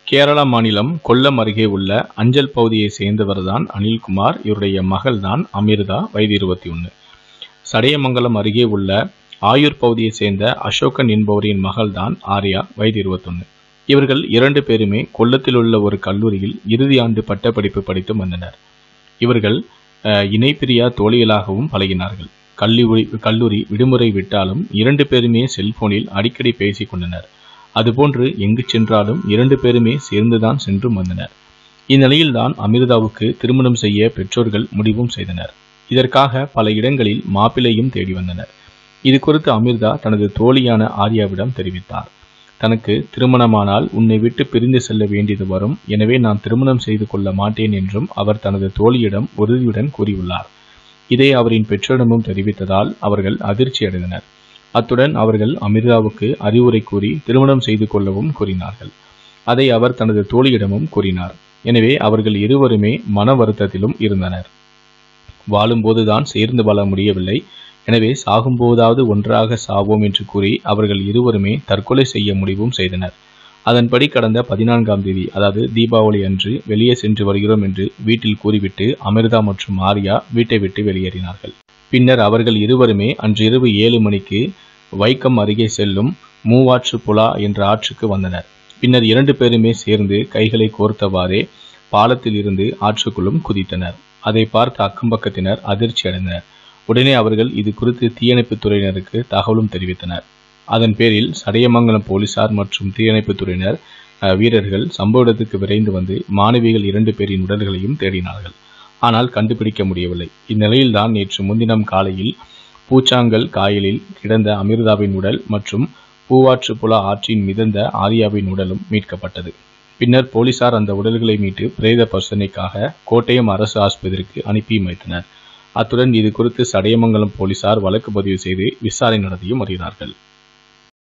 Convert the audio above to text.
கேரளா மாநிலம் கொல்லம் அருகே உள்ள அஞ்சல் பகுதியை சேர்ந்தவர்தான் அனில்குமார் இவருடைய மகள்தான் அமிர்தா வயது இருபத்தி ஒன்று சடையமங்கலம் அருகே உள்ள ஆயூர் பகுதியை சேர்ந்த அசோகன் என்பவரின் மகள்தான் ஆர்யா வயது இருபத்தொன்று இவர்கள் இரண்டு பேருமே கொல்லத்தில் உள்ள ஒரு கல்லூரியில் இறுதி ஆண்டு பட்டப்படிப்பு படித்து வந்தனர் இவர்கள் அஹ், இணைப்பிரியா தோழிகளாகவும் பழகினார்கள் கல்லூரி கல்லூரி விடுமுறை விட்டாலும் இரண்டு பேருமே செல்போனில் அடிக்கடி பேசிக் கொண்டனர் அதுபோன்று எங்கு சென்றாலும் இரண்டு பேருமே சேர்ந்துதான் சென்றும் வந்தனர் இந்நிலையில்தான் அமிர்தாவுக்கு திருமணம் செய்ய பெற்றோர்கள் முடிவும் செய்தனர் இதற்காக பல இடங்களில் மாப்பிள்ளையும் தேடி வந்தனர் இது குறித்து அமிர்தா தனது தோழியான ஆர்யாவிடம் தெரிவித்தார் தனக்கு திருமணமானால் உன்னை விட்டு பிரிந்து செல்ல வேண்டியது வரும் எனவே நான் திருமணம் செய்து கொள்ள மாட்டேன் என்றும் அவர் தனது தோழியிடம் உறுதியுடன் கூறியுள்ளார் இதை அவரின் பெற்றோரிடமும் தெரிவித்ததால் அவர்கள் அதிர்ச்சி அடைந்தனர் அத்துடன் அவர்கள் அமிர்தாவுக்கு அறிவுரை கூறி திருமணம் செய்து கொள்ளவும் கூறினார்கள் அதை அவர் தனது தோழியிடமும் கூறினார் எனவே அவர்கள் இருவருமே மன வருத்தத்திலும் இருந்தனர் வாழும்போதுதான் சேர்ந்து வாழ முடியவில்லை எனவே சாகும்போதாவது ஒன்றாக சாவோம் என்று கூறி அவர்கள் இருவருமே தற்கொலை செய்ய முடிவும் செய்தனர் அதன்படி கடந்த பதினான்காம் தேதி அதாவது தீபாவளி அன்று வெளியே சென்று வருகிறோம் என்று வீட்டில் கூறிவிட்டு அமிர்தா மற்றும் ஆர்யா வீட்டை விட்டு வெளியேறினார்கள் பின்னர் அவர்கள் இருவருமே அன்றிரவு ஏழு மணிக்கு வைக்கம் அருகே செல்லும் மூவாற்று புலா என்ற ஆற்றுக்கு வந்தனர் பின்னர் இரண்டு பேருமே சேர்ந்து கைகளை கோர்த்தவாறே பாலத்தில் இருந்து ஆற்றுக்குள்ளும் குதித்தனர் அதை பார்த்த அக்கம்பக்கத்தினர் அதிர்ச்சி அடைந்தனர் உடனே அவர்கள் இது குறித்து தீயணைப்புத் துறையினருக்கு தகவலும் தெரிவித்தனர் அதன் பேரில் சடையமங்கலம் போலீசார் மற்றும் தீயணைப்புத் துறையினர் அஹ், வீரர்கள் சம்பவ இடத்துக்கு விரைந்து வந்து மாணவிகள் இரண்டு பேரின் உடல்களையும் தேடினார்கள் ஆனால் கண்டுபிடிக்க முடியவில்லை இந்நிலையில்தான் நேற்று முன்தினம் காலையில் பூச்சாங்கல் காயலில் கிடந்த அமிர்தாவின் உடல் மற்றும் பூவாற்றுப்புழா ஆற்றின் மிதந்த ஆர்யாவின் உடலும் மீட்கப்பட்டது பின்னர் போலீசார் அந்த உடல்களை மீட்டு பிரேத பரிசோதனைக்காக கோட்டயம் அரசு ஆஸ்பத்திரிக்கு அனுப்பி வைத்தனர் அத்துடன் இது குறித்து சடையமங்கலம் போலீசார் வழக்கு பதிவு செய்து விசாரணை நடத்தியும் வருகிறார்கள்